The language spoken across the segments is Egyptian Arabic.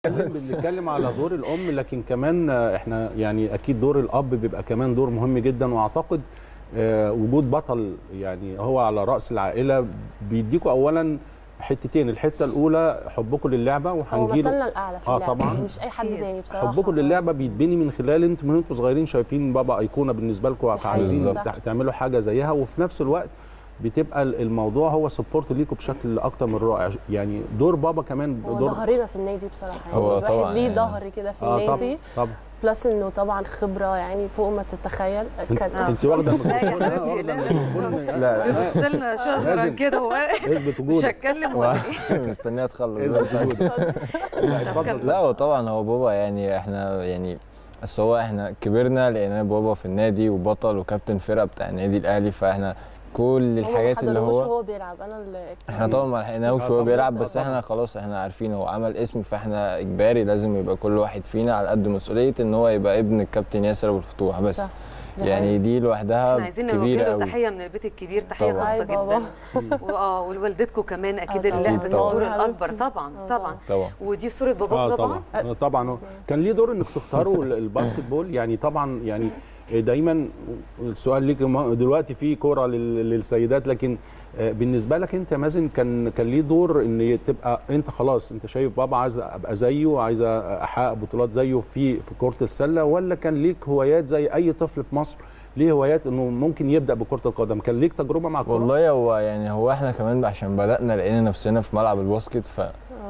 بنتكلم على دور الام لكن كمان احنا يعني اكيد دور الاب بيبقى كمان دور مهم جدا واعتقد آه، وجود بطل يعني هو على راس العائله بيديكوا اولا حتتين الحته الاولى حبكم للعبه هو وهنجيله مثلنا الاعلى في آه اللعبة طبعاً. مش اي حد أكيد. تاني بصراحه حبكم للعبه بيتبني من خلال انت من انتوا صغيرين شايفين بابا ايقونه بالنسبه لكم دي حقيقة. عايزين بالظبط. تع- تعملوا حاجه زيها وفي نفس الوقت بتبقى الموضوع هو سبورت ليكم بشكل اكتر من رائع يعني دور بابا كمان هو دور ظهرنا في النادي بصراحه يعني هو الواحد طبعاً ليه يعني. ظهر كده في اه النادي طبعا طبعا بلس انه طبعا خبره يعني فوق ما تتخيل كان انت واخده لا يا الميكروفون ها؟ حبيبتي، واخده لا. الميكروفون لا لا بص لنا شهرا لازم. كده هو اثبت مش وجودك هتكلم ولا ايه مستنيه تخلص اثبت وجودك لا اتفضل لا هو طبعا هو بابا يعني احنا يعني بس هو احنا كبرنا لقينا بابا في النادي وبطل وكابتن فرقه بتاع النادي الاهلي فاحنا كل الحاجات اللي هو هو هو بيلعب انا اللي احنا طبعا ما لحقناهوش آه وهو طبعاً. بيلعب بس طبعاً. احنا خلاص احنا عارفين هو عمل اسم فاحنا اجباري لازم يبقى كل واحد فينا على قد مسؤوليه ان هو يبقى ابن الكابتن ياسر ابو الفتوح بس صح. دي يعني دي لوحدها احنا عايزين نوجه كبيره له قوي تحيه من البيت الكبير تحيه طبعاً. خاصه هاي بابا. جدا واه ولوالدتكم كمان اكيد آه طبعاً. اللعب أكيد الدور طبعاً. الاكبر حبيبتي. طبعا آه طبعا طبعا ودي صوره باباك اه طبعا طبعا آه طبعا كان ليه دور انك تختاروا ال- الباسكت بول يعني طبعا يعني دايما السؤال ليك ما- دلوقتي في كوره لل- للسيدات لكن آه، بالنسبه لك انت يا مازن كان كان ليه دور ان تبقى انت خلاص انت شايف بابا عايز ابقى زيه وعايز احقق بطولات زيه في في كره السله ولا كان ليك هوايات زي اي طفل في مصر ليه هوايات انه ممكن يبدا بكره القدم كان ليك تجربه مع الكوره والله هو يعني هو احنا كمان عشان بدأنا لقينا نفسنا في ملعب الباسكت ف آه.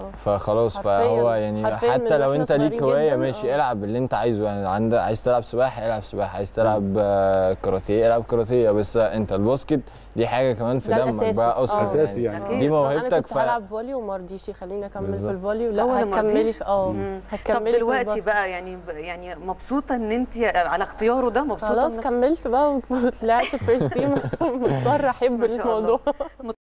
فخلاص حرفياً- فهو يعني حرفياً حتى من لو وإحنا انت ليك صغيرين هوايه جداً، ماشي آه. العب اللي انت عايزه يعني عندك عايز تلعب سباحه العب سباحه عايز تلعب آه، كاراتيه العب كاراتيه بس انت الباسكت دي حاجه كمان في ده دمك الأساسي. بقى اصلا آه. أساسي يعني. أكيد. دي طبعاً. انا موهبتك كنت ف هلعب فولي وما رضيش يخليني اكمل في بالظبط. الفولي لا، ولا هو ما هتكملي رضيش؟ في اه مم. طب هتكملي في دلوقتي الباسكت. بقى يعني يعني مبسوطه ان انت على اختياره ده مبسوطه خلاص إن- كملت بقى وطلعت فيرست تيم مضطر احب ما شاء الله. الموضوع